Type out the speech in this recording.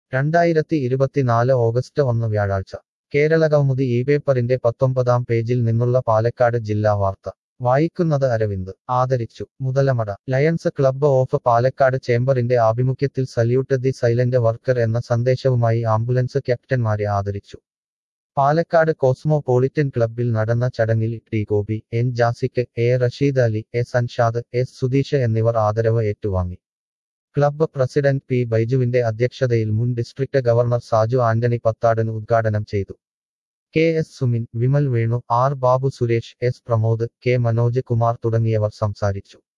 രണ്ടായിരത്തി ഇരുപത്തിനാല് ഓഗസ്റ്റ് ഒന്ന് വ്യാഴാഴ്ച കേരള കൗമുദി ഈ പേപ്പറിന്റെ പത്തൊമ്പതാം പേജിൽ നിന്നുള്ള പാലക്കാട് ജില്ലാ വാർത്ത വായിക്കുന്നത് അരവിന്ദ് ആദരിച്ചു Muthalamada lions club of Palakkad ചേംബറിന്റെ ആഭിമുഖ്യത്തിൽ സല്യൂട്ട് ദി സൈലന്റ് വർക്കർ എന്ന സന്ദേശവുമായി ആംബുലൻസ് ക്യാപ്റ്റന്മാരെ ആദരിച്ചു പാലക്കാട് കോസ്മോപോളിറ്റൻ ക്ലബ്ബിൽ നടന്ന ചടങ്ങിൽ ടി ഗോപി എൻ ജാസിക്ക് A Rasheed Ali S Anshad S Sudheesh എന്നിവർ ആദരവ് ഏറ്റുവാങ്ങി ക്ലബ്ബ് പ്രസിഡന്റ് പി ബൈജുവിന്റെ അധ്യക്ഷതയിൽ മുൻ district governor Saju Antony Pathadan ഉദ്ഘാടനം ചെയ്തു K S Sumin Vimal Venu R Babu Suresh S Pramod K Manoj Kumar തുടങ്ങിയവർ സംസാരിച്ചു